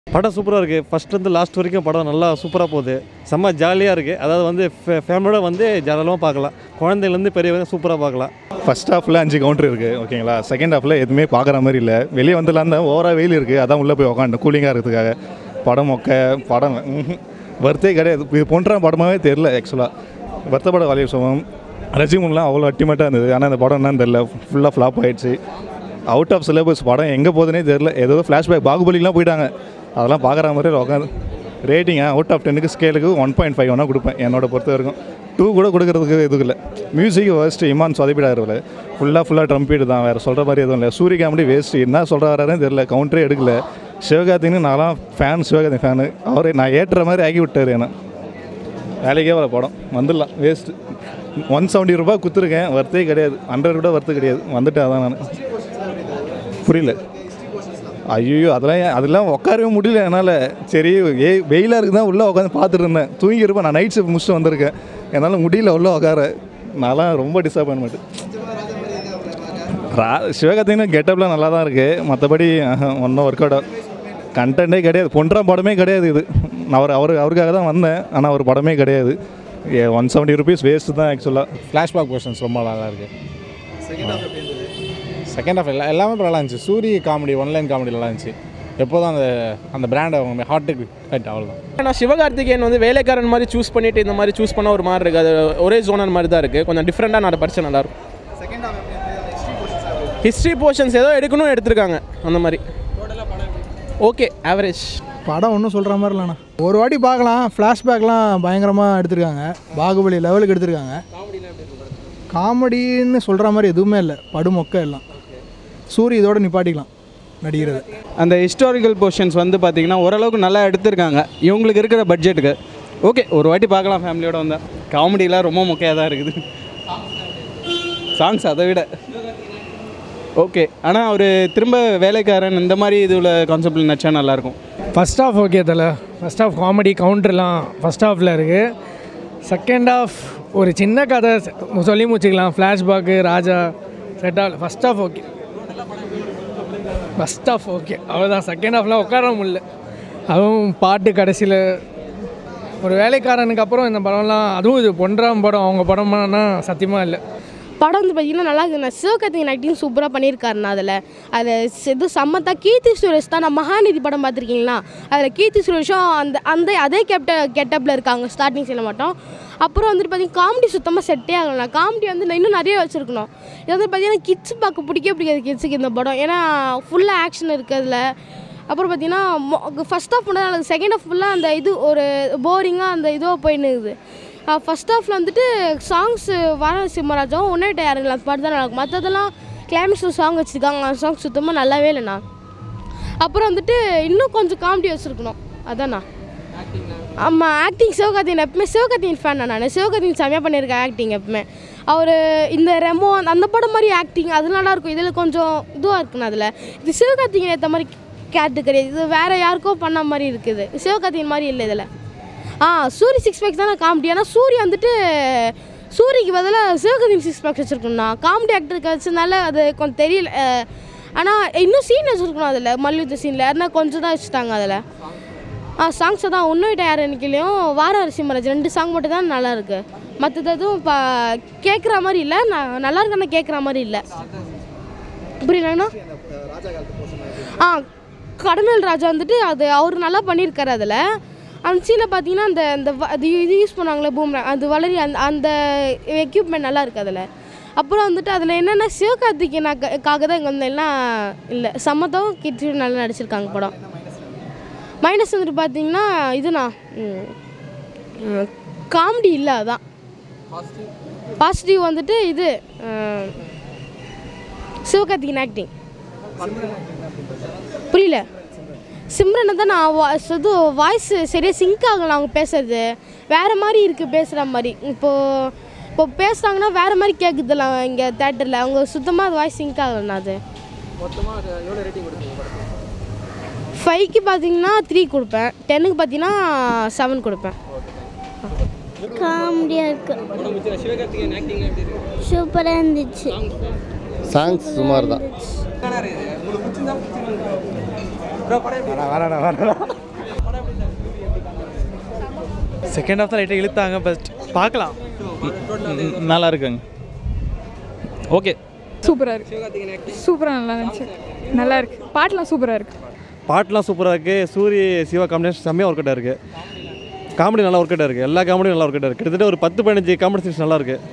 படம் சூப்பராக இருக்குது ஃபஸ்ட்லேருந்து லாஸ்ட் வரைக்கும் படம் நல்லா சூப்பராக போகுது செம்ம ஜாலியாக இருக்குது அதாவது வந்து ஃபேமிலியோட வந்து ஜாலியாக பார்க்கலாம் குழந்தைலேருந்து பெரியவங்க சூப்பராக பார்க்கலாம் ஃபர்ஸ்ட் ஹாஃபில் அஞ்சு கவுண்டர் இருக்குது ஓகேங்களா செகண்ட் ஹாஃபில் எதுவுமே பார்க்குற மாதிரி இல்லை வெளியே வந்துலாம் தான் ஓவராக வெயில் இருக்குது அதான் உள்ளே போய் உக்காந்து கூலிங்காக இருக்கிறதுக்காக படம் மொக்க படம் வர்த்தே கிடையாது இது போன்ற படமாகவே தெரில ஆக்சுவலாக வருத்தப்பட வலைய சோகம் ரஜினிலாம் அவ்வளோ அட்டிமேட்டாக இருந்தது ஆனால் அந்த படம் என்னன்னு தெரில ஃபுல்லாக ஃப்ளாப் ஆயிடுச்சு அவுட் ஆஃப் சிலபஸ் படம் எங்கே போகுதுனே தெரில ஏதோ ஃப்ளாஷ்பேக் பாகுபலிலாம் போயிட்டாங்க அதெல்லாம் பார்க்குற மாதிரி உட்காந்து ரேட்டிங்க அவுட் ஆஃப் டென்னுக்கு ஸ்கேலுக்கு ஒன் பாயிண்ட் ஃபைவ் ஒன்றா கொடுப்பேன் என்னோட பொறுத்த வரைக்கும் டூ கூட கொடுக்கறதுக்கு எதுவும் இல்லை மியூசிக் ஃபர்ஸ்ட் இமான் சொதப்பிடாருல ஃபுல்லாக ஃபுல்லாக ட்ரம்பீடு தான் வேறு சொல்கிற மாதிரி எதுவும் இல்லை சூரிய காமெடி வேஸ்ட் என்ன சொல்கிறாருன்னு தெரியல கவுண்டரே எடுக்கல சிவகார்த்தின்னு நான்லாம் ஃபேன் சிவகார்த்தி ஃபேனு அவரே நான் ஏற்றுற மாதிரி ஆக்கி விட்டார் என்ன வேலைக்கே வர படம் வந்துடலாம் வேஸ்ட்டு ஒன் செவன்ட்டி ரூபா குத்துருக்கேன் வர்த்தே கிடையாது ஹண்ட்ரட் கூட வர்த்து கிடையாது வந்துட்டேன் அதான் நான் புரியல ஐயோ அதெல்லாம் ஏன் அதெல்லாம் உட்காரவே முடியல என்னால் சரி ஏ வெயிலாக இருக்குது தான் உள்ளே உட்காந்து பார்த்துட்டு இருந்தேன் தூங்கியிருப்பேன் நான் நைட் ஷிஃப்ட் முடிச்சுட்டு வந்திருக்கேன் என்னால் முடியல உள்ளே உட்கார நான்லாம் ரொம்ப டிசப்பாயின்மெண்ட் ரா சிவகார்த்திகேயன் கெட்டப்லாம் நல்லா தான் இருக்குது மற்றபடி ஒன்றும் ஒர்க் அவுட் கண்டென்ட்டே கிடையாது பொன்றாம் படமே கிடையாது இது நான் அவர் அவர் அவருக்காக தான் வந்தேன் ஆனால் அவர் படமே கிடையாது ஒன் செவன்ட்டி ருபீஸ் வேஸ்ட்டு தான் ஆக்சுவலாக ஃப்ளாஷ்பேக் போர்ஷன்ஸ் ரொம்ப நல்லா இருக்கு செகண்ட் ஹாஃப் எல்லா எல்லாமே நல்லா இருந்துச்சு சூரி காமெடி ஒன்லைன் காமெடி நல்லா இருந்துச்சு எப்போதும் அந்த அந்த பிராண்ட் அவங்க ஹார்ட்டுக்கு கட் அவ்வளோதான் நான் சிவகார்த்திகேயன் வந்து வேலைக்காரன் மாதிரி சூஸ் பண்ணிட்டு இந்த மாதிரி சூஸ் பண்ண ஒரு மாதிரி இருக்குது அது ஒரே ஜோனர் மாதிரி தான் இருக்குது கொஞ்சம் டிஃப்ரெண்ட்டாக நான் படிச்சா நல்லா இருக்கும் ஹிஸ்ட்ரி போர்ஷன்ஸ் ஏதோ எடுக்கணும் எடுத்திருக்காங்க அந்த மாதிரி ஓகே ஆவரேஜ் படம் ஒன்றும் சொல்கிற மாதிரி இல்லைண்ணா ஒரு வாட்டி பார்க்கலாம் ஃப்ளாஷ்பேக்லாம் பயங்கரமாக எடுத்திருக்காங்க பாகுபலி லெவலுக்கு எடுத்திருக்காங்க காமெடின்னு சொல்கிற மாதிரி எதுவுமே இல்லை படுமொக்க எல்லாம் சூரி இதோட நிப்பாட்டிக்கலாம் நடிக்கிறது அந்த ஹிஸ்டாரிக்கல் போர்ஷன்ஸ் வந்து பார்த்திங்கன்னா ஓரளவுக்கு நல்லா எடுத்திருக்காங்க இவங்களுக்கு இருக்கிற பட்ஜெட்டுக்கு ஓகே ஒரு வாட்டி பார்க்கலாம் ஃபேமிலியோட வந்தால் காமெடியெலாம் ரொம்ப மொக்கையாக தான் இருக்குது சாங்ஸ் அதை விட ஓகே ஆனால் அவர் திரும்ப வேலைக்காரன் இந்த மாதிரி இதில் கான்செப்டில் நடிச்சா நல்லாயிருக்கும் ஃபஸ்ட் ஆஃப் ஓகே தல ஃபஸ்ட் ஆஃப் காமெடி கவுண்டர்லாம் ஃபஸ்ட் ஆஃபில் இருக்குது செகண்ட் ஆஃப் ஒரு சின்ன கதை சொல்லி முடிச்சுக்கலாம் ஃப்ளாஷ்பேக்கு ராஜா செட் ஆகல first half okay first half okay அவ்வளோதான் செகண்ட் ஆஃப்லாம் உட்கார முடியல அதுவும் பாட்டு கடைசியில் ஒரு வேலைக்காரனுக்கு அப்புறம் இந்த படம்லாம் அதுவும் இது பொன்றாம் படம் அவங்க படமானா சத்தியமாக இல்லை படம் வந்து பார்த்தீங்கன்னா நல்லா இருக்குண்ணா சிவகார்த்திகேயன் ஆக்டிங் சூப்பராக பண்ணியிருக்காருண்ணா அதில் அதில் இது சம்மத்தா கீர்த்தி சுரேஷ் தான் நான் மகாநிதி படம் பார்த்துருக்கீங்களா அதில் கீர்த்தி சுரேஷும் அந்த அந்த அதே கெப்ட கெட்டப்பில் இருக்காங்க ஸ்டார்டிங் சீனில் மட்டும் அப்புறம் வந்துட்டு பார்த்தீங்கன்னா காமெடி சுத்தமாக செட்டே ஆகலைண்ணா காமெடி வந்து நான் இன்னும் நிறைய வச்சுருக்கணும் இது வந்து பார்த்தீங்கன்னா கிட்ஸ் பார்க்க பிடிக்கவே பிடிக்காது கிட்ஸுக்கு இந்த படம் ஏன்னா ஃபுல்லாக ஆக்ஷன் இருக்குது அதில் அப்புறம் பார்த்தீங்கன்னா ஃபஸ்ட் ஆஃப் பண்ண செகண்ட் ஆஃப் ஃபுல்லாக அந்த இது ஒரு போரிங்காக அந்த இதுவாக போயின்னு இருக்குது ஃபஸ்ட் ஹாஃபில் வந்துட்டு சாங்ஸு வார சிம்மராஜும் ஒன்றே யாருங்களா அந்த பாட்டு தான் நல்லா இருக்கும் மற்றதெல்லாம் கிளைமேக்ஸில் சாங் வச்சுருக்காங்க அந்த சாங் சுத்தமாக நல்லாவே இல்லைண்ணா அப்புறம் வந்துட்டு இன்னும் கொஞ்சம் காமெடி வச்சுருக்கணும் அதாண்ணா ஆமாம் ஆக்டிங் சிவகார்த்திகேயன் எப்பவுமே சிவகார்த்திகேயன் ஃபேன் நான் சிவகார்த்திகேயன் செமையாக பண்ணியிருக்கேன் ஆக்டிங் எப்பவுமே அவர் இந்த ரெமோ அந்த- அந்த படம் மாதிரி ஆக்டிங் அது நல்லா இருக்கும் இதில் கொஞ்சம் இதுவாக இருக்குண்ணா அதில் இது சிவகார்த்திகேயன் ஏற்ற மாதிரி கேரக்டர் கிடையாது இது வேறு யாருக்கோ பண்ண மாதிரி இருக்குது சிவகார்த்திகேயன் மாதிரி இல்லை இதில் ஆ சூரி சிக்ஸ் பேக்ஸ் தானே காமெடி ஆனால் சூரி வந்துட்டு சூரிக்கு பதிலாக சிவகார்த்திகேயன் சிக்ஸ் பேக்ஸ் வச்சுருக்கணும்ண்ணா காமெடி ஆக்டருக்கு வச்சதுனால அது கொஞ்சம் தெரியல அஹ், ஆனால் இன்னும் சீன் வச்சுருக்கணும் அதில் மல்யுத்த சீனில் ஆனால் கொஞ்சம் தான் வச்சுட்டாங்க அதில் ஆ சாங்ஸ் தான் உன்னிட்ட யார் எண்ணிக்கையிலையும் வார அரிசி மராஜ் ரெண்டு சாங் மட்டும் தான் நல்லா இருக்கு மற்றது எதுவும் இப்போ கேட்குற மாதிரி இல்லை நான் நல்லா இருக்குன்னு கேட்குற மாதிரி இல்லை புரியலண்ணா ஆ கடமேல் ராஜா வந்துட்டு அது அவர் நல்லா பண்ணியிருக்காரு அதில் அந்த சீனில் பார்த்தீங்கன்னா அந்த அந்த வ- அது இது யூஸ் பண்ணாங்களே பூம் அது வளரி அந்த அந்த எக்யூப்மெண்ட் நல்லா இருக்குது அதில் அப்புறம் வந்துட்டு அதில் என்னென்ன சிவகார்த்திகேயனாக்காக தான் இங்கே வந்து எல்லாம் இல்லை சம்மதம் கிட்ஸு நல்லா நடிச்சிருக்காங்க படம் மைனஸ் வந்துட்டு பார்த்தீங்கன்னா இதுண்ணா காமெடி இல்லை அதான் பாசிட்டிவ் வந்துட்டு இது ம், சிவகார்த்திகேயன் ஆக்டிங் புரியல சிம்ரனை தான் நான் வா- இது வாய்ஸ் சரியாக சிங்க் ஆகலாம் அவங்க பேசுறது வேறு மாதிரி இருக்குது பேசுகிற மாதிரி இப்போது இப்போ பேசுகிறாங்கன்னா வேறு மாதிரி கேட்குதுலாம் இங்கே தேட்டரில் அவங்க சுத்தமாக அது வாய்ஸ் சிங்க் ஆகலண்ணா அது ஃபைவ்க்கு பார்த்தீங்கன்னா த்ரீ கொடுப்பேன் டென்னுக்கு பார்த்தீங்கன்னா செவன் கொடுப்பேன் காமெடியாக இருக்கு சூப்பராக இருந்துச்சு சாங்ஸ் சுமார் தான் செகண்ட் ஹாஃப் தான் லைட்டாக இழுத்தாங்க பட் பார்க்கலாம் நல்லா இருக்குங்க ஓகே சூப்பராக இருக்கு சூப்பராக நல்லா இருந்துச்சு நல்லா இருக்கு பாட்டெலாம் சூப்பராக இருக்கு பாட்டுலாம் சூப்பராக இருக்குது சூரிய சிவா காம்பினேஷன் செம்மையாக ஒர்க் அவுட்டாக இருக்குது காமெடி நல்லா ஒர்க் அவுட்டாக இருக்குது எல்லா காமெடியும் நல்லா ஒர்க் அவுட்டாக இருக்குது கிட்டத்தட்ட ஒரு பத்து பதினஞ்சு காமெடி சீன்ஸ் நல்லா இருக்குது